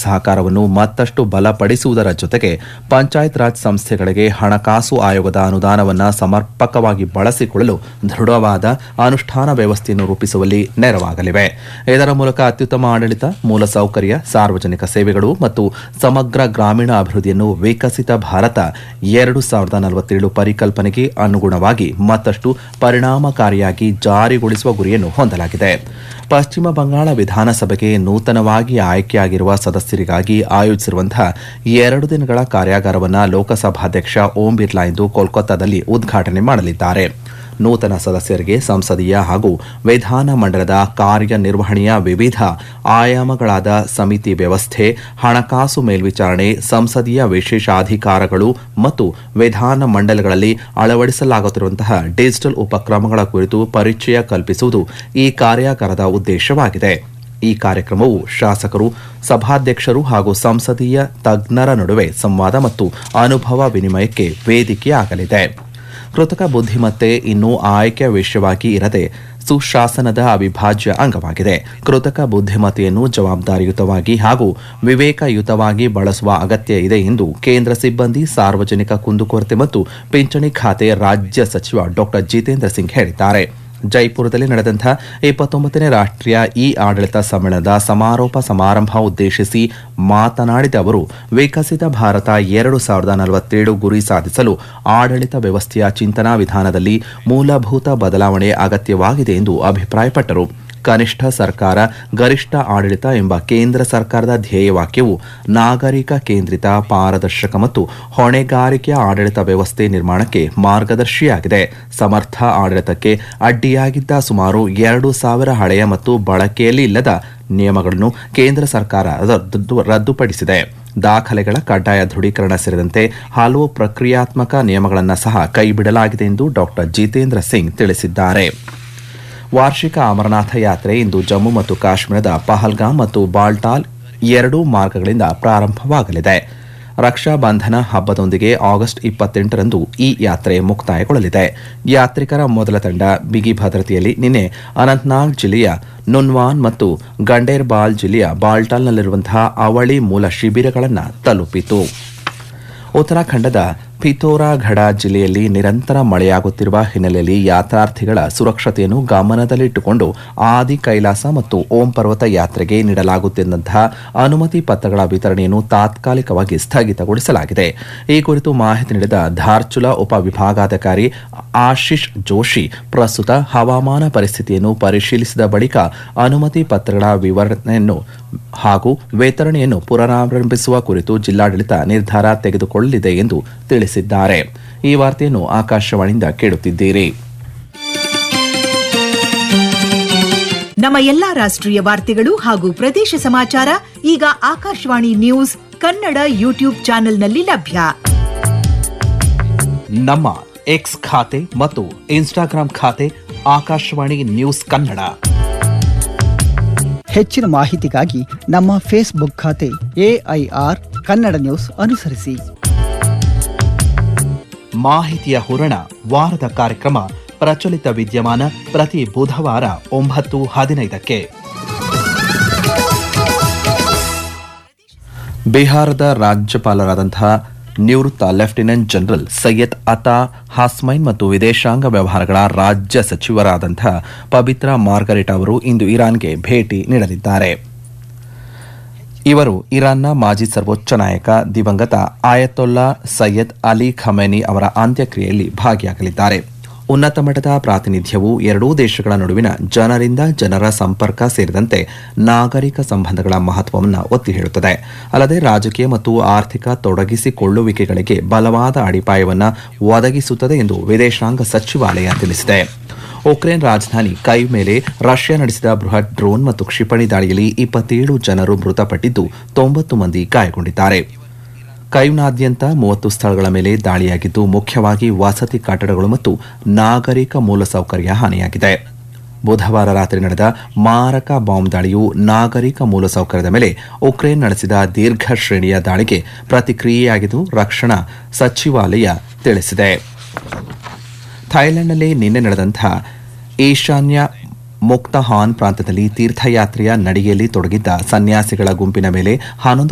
ಸಹಕಾರವನ್ನು ಮತ್ತಷ್ಟು ಬಲಪಡಿಸುವುದರ ಜೊತೆಗೆ ಪಂಚಾಯತ್ ರಾಜ್ ಸಂಸ್ಥೆಗಳಿಗೆ ಹಣಕಾಸು ಆಯೋಗದ ಅನುದಾನವನ್ನು ಸಮರ್ಪಕವಾಗಿ ಬಳಸಿಕೊಳ್ಳಲು ದೃಢವಾದ ಅನುಷ್ಠಾನ ವ್ಯವಸ್ಥೆಯನ್ನು ರೂಪಿಸುವಲ್ಲಿ ನೆರವಾಗಲಿವೆ ಇದರ ಮೂಲಕ ಅತ್ಯುತ್ತಮ ಆಡಳಿತ ಮೂಲಸೌಕರ್ಯ ಸಾರ್ವಜನಿಕ ಸೇವೆಗಳು ಮತ್ತು ಸಮಗ್ರ ಗ್ರಾಮೀಣ ಅಭಿವೃದ್ಧಿಯನ್ನು ವಿಕಸಿತ ಭಾರತ ಎರಡು ಸಾವಿರದ ನಲವತ್ತೇಳು ಪರಿಕಲ್ಪನೆಗೆ ಅನುಗುಣವಾಗಿ ಮತ್ತಷ್ಟು ಪರಿಣಾಮಕಾರಿಯಾಗಿ ಜಾರಿಗೊಳಿಸುವ ಗುರಿಯನ್ನು ಹೊಂದಲಾಗಿದೆ ಪಶ್ಚಿಮ ಬಂಗಾಳ ವಿಧಾನಸಭೆಗೆ ನೂತನವಾಗಿ ಆಯ್ಕೆಯಾಗಿರುವ ಸದಸ್ಯರಿಗಾಗಿ ಆಯೋಜಿಸಿರುವಂತಹ ಎರಡು ದಿನಗಳ ಕಾರ್ಯಾಗಾರವನ್ನು ಲೋಕಸಭಾಧ್ಯಕ್ಷ ಓಂ ಬಿರ್ಲಾ ಇಂದು ಕೋಲ್ಕತ್ತಾದಲ್ಲಿ ಉದ್ಘಾಟನೆ ಮಾಡಲಿದ್ದಾರೆ ನೂತನ ಸದಸ್ಯರಿಗೆ ಸಂಸದೀಯ ಹಾಗೂ ವಿಧಾನ ಮಂಡಲದ ಕಾರ್ಯನಿರ್ವಹಣೆಯ ವಿವಿಧ ಆಯಾಮಗಳಾದ ಸಮಿತಿ ವ್ಯವಸ್ಥೆ ಹಣಕಾಸು ಮೇಲ್ವಿಚಾರಣೆ ಸಂಸದೀಯ ವಿಶೇಷಾಧಿಕಾರಗಳು ಮತ್ತು ವಿಧಾನ ಮಂಡಲಗಳಲ್ಲಿ ಅಳವಡಿಸಲಾಗುತ್ತಿರುವಂತಹ ಡಿಜಿಟಲ್ ಉಪಕ್ರಮಗಳ ಕುರಿತು ಪರಿಚಯ ಕಲ್ಪಿಸುವುದು ಈ ಕಾರ್ಯಾಗಾರದ ಉದ್ದೇಶವಾಗಿದೆ ಈ ಕಾರ್ಯಕ್ರಮವು ಶಾಸಕರು ಸಭಾಧ್ಯಕ್ಷರು ಹಾಗೂ ಸಂಸದೀಯ ತಜ್ಞರ ನಡುವೆ ಸಂವಾದ ಮತ್ತು ಅನುಭವ ವಿನಿಮಯಕ್ಕೆ ವೇದಿಕೆಯಾಗಲಿದೆ ಕೃತಕ ಬುದ್ಧಿಮತ್ತೆ ಇನ್ನೂ ಆಯ್ಕೆಯ ವಿಷಯವಾಗಿ ಇರದೆ ಸುಶಾಸನದ ಅವಿಭಾಜ್ಯ ಅಂಗವಾಗಿದೆ ಕೃತಕ ಬುದ್ಧಿಮತ್ತೆಯನ್ನು ಜವಾಬ್ದಾರಿಯುತವಾಗಿ ಹಾಗೂ ವಿವೇಕಯುತವಾಗಿ ಬಳಸುವ ಅಗತ್ಯ ಇದೆ ಎಂದು ಕೇಂದ್ರ ಸಿಬ್ಬಂದಿ ಸಾರ್ವಜನಿಕ ಕುಂದುಕೊರತೆ ಮತ್ತು ಪಿಂಚಣಿ ಖಾತೆ ರಾಜ್ಯ ಸಚಿವ ಡಾ ಜಿತೇಂದ್ರ ಸಿಂಗ್ ಹೇಳಿದ್ದಾರೆ ಜೈಪುರದಲ್ಲಿ ನಡೆದಂತಹ ಇಪ್ಪತ್ತೊಂಬತ್ತನೇ ರಾಷ್ಟ್ರೀಯ ಇ ಆಡಳಿತ ಸಮ್ಮೇಳನದ ಸಮಾರೋಪ ಸಮಾರಂಭ ಉದ್ದೇಶಿಸಿ ಮಾತನಾಡಿದ ಅವರು ವಿಕಸಿತ ಭಾರತ ಎರಡು ಸಾವಿರದ ನಲವತ್ತೇಳು ಗುರಿ ಸಾಧಿಸಲು ಆಡಳಿತ ವ್ಯವಸ್ಥೆಯ ಚಿಂತನಾ ವಿಧಾನದಲ್ಲಿ ಮೂಲಭೂತ ಬದಲಾವಣೆ ಅಗತ್ಯವಾಗಿದೆ ಎಂದು ಅಭಿಪ್ರಾಯಪಟ್ಟರು ಕನಿಷ್ಠ ಸರ್ಕಾರ ಗರಿಷ್ಠ ಆಡಳಿತ ಎಂಬ ಕೇಂದ್ರ ಸರ್ಕಾರದ ಧ್ಯೇಯವಾಕ್ಯವು ನಾಗರಿಕ ಕೇಂದ್ರಿತ ಪಾರದರ್ಶಕ ಮತ್ತು ಹೊಣೆಗಾರಿಕೆಯ ಆಡಳಿತ ವ್ಯವಸ್ಥೆ ನಿರ್ಮಾಣಕ್ಕೆ ಮಾರ್ಗದರ್ಶಿಯಾಗಿದೆ ಸಮರ್ಥ ಆಡಳಿತಕ್ಕೆ ಅಡ್ಡಿಯಾಗಿದ್ದ ಸುಮಾರು ಎರಡು ಸಾವಿರ ಹಳೆಯ ಮತ್ತು ಬಳಕೆಯಲ್ಲಿ ಇಲ್ಲದ ನಿಯಮಗಳನ್ನು ಕೇಂದ್ರ ಸರ್ಕಾರ ರದ್ದು- ರದ್ದುಪಡಿಸಿದೆ ದಾಖಲೆಗಳ ಕಡ್ಡಾಯ ದೃಢೀಕರಣ ಸೇರಿದಂತೆ ಹಲವು ಪ್ರಕ್ರಿಯಾತ್ಮಕ ನಿಯಮಗಳನ್ನು ಸಹ ಕೈಬಿಡಲಾಗಿದೆ ಎಂದು ಡಾ ಜಿತೇಂದ್ರ ಸಿಂಗ್ ತಿಳಿಸಿದ್ದಾರೆ ವಾರ್ಷಿಕ ಅಮರನಾಥ ಯಾತ್ರೆ ಇಂದು ಜಮ್ಮು ಮತ್ತು ಕಾಶ್ಮೀರದ ಪಹಲ್ಗಾಮ್ ಮತ್ತು ಬಾಲ್ಟಾಲ್ ಎರಡೂ ಮಾರ್ಗಗಳಿಂದ ಪ್ರಾರಂಭವಾಗಲಿದೆ ರಕ್ಷಾ ಬಂಧನ ಹಬ್ಬದೊಂದಿಗೆ ಆಗಸ್ಟ್ ಇಪ್ಪತ್ತೆಂಟರಂದು ಈ ಯಾತ್ರೆ ಮುಕ್ತಾಯಗೊಳ್ಳಲಿದೆ ಯಾತ್ರಿಕರ ಮೊದಲ ತಂಡ ಬಿಗಿ ಭದ್ರತೆಯಲ್ಲಿ ನಿನ್ನೆ ಅನಂತನಾಗ್ ಜಿಲ್ಲೆಯ ನುನ್ವಾನ್ ಮತ್ತು ಗಂಡೇರ್ಬಾಲ್ ಜಿಲ್ಲೆಯ ಬಾಲ್ಟಾಲ್ನಲ್ಲಿರುವಂತಹ ಅವಳಿ ಮೂಲ ಶಿಬಿರಗಳನ್ನು ತಲುಪಿತು ಉತ್ತರಾಖಂಡದ ಪಿಥೋರಾಘಡ ಜಿಲ್ಲೆಯಲ್ಲಿ ನಿರಂತರ ಮಳೆಯಾಗುತ್ತಿರುವ ಹಿನ್ನೆಲೆಯಲ್ಲಿ ಯಾತ್ರಾರ್ಥಿಗಳ ಸುರಕ್ಷತೆಯನ್ನು ಗಮನದಲ್ಲಿಟ್ಟುಕೊಂಡು ಆದಿ ಕೈಲಾಸ ಮತ್ತು ಓಂ ಪರ್ವತ ಯಾತ್ರೆಗೆ ನೀಡಲಾಗುತ್ತಿದ್ದಂತಹ ಅನುಮತಿ ಪತ್ರಗಳ ವಿತರಣೆಯನ್ನು ತಾತ್ಕಾಲಿಕವಾಗಿ ಸ್ಥಗಿತಗೊಳಿಸಲಾಗಿದೆ ಈ ಕುರಿತು ಮಾಹಿತಿ ನೀಡಿದ ಧಾರ್ಚುಲಾ ಉಪವಿಭಾಗಾಧಿಕಾರಿ ಆಶಿಶ್ ಜೋಶಿ ಪ್ರಸ್ತುತ ಹವಾಮಾನ ಪರಿಸ್ಥಿತಿಯನ್ನು ಪರಿಶೀಲಿಸಿದ ಬಳಿಕ ಅನುಮತಿ ಪತ್ರಗಳ ವಿವರಣೆಯನ್ನು ಹಾಗೂ ವಿತರಣೆಯನ್ನು ಪುನರಾರಂಭಿಸುವ ಕುರಿತು ಜಿಲ್ಲಾಡಳಿತ ನಿರ್ಧಾರ ತೆಗೆದುಕೊಳ್ಳಲಿದೆ ಎಂದು ತಿಳಿಸಿದ್ದಾರೆ ಈ ವಾರ್ತೆಯನ್ನು ಆಕಾಶವಾಣಿಯಿಂದ ಕೇಳುತ್ತಿದ್ದೀರಿ ನಮ್ಮ ಎಲ್ಲಾ ರಾಷ್ಟ್ರೀಯ ವಾರ್ತೆಗಳು ಹಾಗೂ ಪ್ರದೇಶ ಸಮಾಚಾರ ಈಗ ಆಕಾಶವಾಣಿ ನ್ಯೂಸ್ ಕನ್ನಡ ಯೂಟ್ಯೂಬ್ ಚಾನೆಲ್ನಲ್ಲಿ ಲಭ್ಯ ನಮ್ಮ ಎಕ್ಸ್ ಖಾತೆ ಮತ್ತು ಇನ್ಸ್ಟಾಗ್ರಾಂ ಖಾತೆ ಆಕಾಶವಾಣಿ ನ್ಯೂಸ್ ಕನ್ನಡ ಹೆಚ್ಚಿನ ಮಾಹಿತಿಗಾಗಿ ನಮ್ಮ ಫೇಸ್ಬುಕ್ ಖಾತೆ ಎಐಆರ್ ಕನ್ನಡ ನ್ಯೂಸ್ ಅನುಸರಿಸಿ ಮಾಹಿತಿಯ ಹೂರಣ ವಾರದ ಕಾರ್ಯಕ್ರಮ ಪ್ರಚಲಿತ ವಿದ್ಯಮಾನ ಪ್ರತಿ ಬುಧವಾರ ಒಂಬತ್ತು ಹದಿನೈದಕ್ಕೆ ಬಿಹಾರದ ರಾಜ್ಯಪಾಲರಾದಂತಹ ನಿವೃತ್ತ ಲೆಫ್ಟಿನೆಂಟ್ ಜನರಲ್ ಸೈಯದ್ ಅತಾ ಹಾಸ್ಮೈನ್ ಮತ್ತು ವಿದೇಶಾಂಗ ವ್ಯವಹಾರಗಳ ರಾಜ್ಯ ಸಚಿವರಾದಂತಹ ಪವಿತ್ರ ಮಾರ್ಗರೇಟ್ ಅವರು ಇಂದು ಇರಾನ್ಗೆ ಭೇಟಿ ನೀಡಲಿದ್ದಾರೆ ಇವರು ಇರಾನ್ನ ಮಾಜಿ ಸರ್ವೋಚ್ಚ ನಾಯಕ ದಿವಂಗತ ಆಯತೊಲ್ಲಾ ಸೈಯದ್ ಅಲಿ ಖಮೇನಿ ಅವರ ಅಂತ್ಯಕ್ರಿಯೆಯಲ್ಲಿ ಭಾಗಿಯಾಗಲಿದ್ದಾರೆ ಉನ್ನತ ಮಟ್ಟದ ಪ್ರಾತಿನಿಧ್ಯವು ಎರಡೂ ದೇಶಗಳ ನಡುವಿನ ಜನರಿಂದ ಜನರ ಸಂಪರ್ಕ ಸೇರಿದಂತೆ ನಾಗರಿಕ ಸಂಬಂಧಗಳ ಮಹತ್ವವನ್ನು ಒತ್ತಿ ಹೇಳುತ್ತದೆ ಅಲ್ಲದೆ ರಾಜಕೀಯ ಮತ್ತು ಆರ್ಥಿಕ ತೊಡಗಿಸಿಕೊಳ್ಳುವಿಕೆಗಳಿಗೆ ಬಲವಾದ ಅಡಿಪಾಯವನ್ನು ಒದಗಿಸುತ್ತದೆ ಎಂದು ವಿದೇಶಾಂಗ ಸಚಿವಾಲಯ ತಿಳಿಸಿದೆ ಉಕ್ರೇನ್ ರಾಜಧಾನಿ ಕೈ ಮೇಲೆ ರಷ್ಯಾ ನಡೆಸಿದ ಬೃಹತ್ ಡ್ರೋನ್ ಮತ್ತು ಕ್ಷಿಪಣಿ ದಾಳಿಯಲ್ಲಿ ಇಪ್ಪತ್ತೇಳು ಜನರು ಮೃತಪಟ್ಟಿದ್ದು ತೊಂಬತ್ತು ಮಂದಿ ಗಾಯಗೊಂಡಿದ್ದಾರೆ ಕೈವ್ನಾದ್ಯಂತ ಮೂವತ್ತು ಸ್ಥಳಗಳ ಮೇಲೆ ದಾಳಿಯಾಗಿದ್ದು ಮುಖ್ಯವಾಗಿ ವಸತಿ ಕಟ್ಟಡಗಳು ಮತ್ತು ನಾಗರಿಕ ಮೂಲಸೌಕರ್ಯ ಹಾನಿಯಾಗಿದೆ ಬುಧವಾರ ರಾತ್ರಿ ನಡೆದ ಮಾರಕ ಬಾಂಬ್ ದಾಳಿಯು ನಾಗರಿಕ ಮೂಲಸೌಕರ್ಯದ ಮೇಲೆ ಉಕ್ರೇನ್ ನಡೆಸಿದ ದೀರ್ಘ ಶ್ರೇಣಿಯ ದಾಳಿಗೆ ಪ್ರತಿಕ್ರಿಯೆಯಾಗಿದ್ದು ರಕ್ಷಣಾ ಸಚಿವಾಲಯ ತಿಳಿಸಿದೆ ಥೈಲ್ಯಾಂಡ್ನಲ್ಲಿ ನಿನ್ನೆ ನಡೆದಂತಹ ಈಶಾನ್ಯ ಮುಕ್ತ ಹಾನ್ ಪ್ರಾಂತ್ಯದಲ್ಲಿ ತೀರ್ಥಯಾತ್ರೆಯ ನಡಿಗೆಯಲ್ಲಿ ತೊಡಗಿದ್ದ ಸನ್ಯಾಸಿಗಳ ಗುಂಪಿನ ಮೇಲೆ ಹನ್ನೊಂದು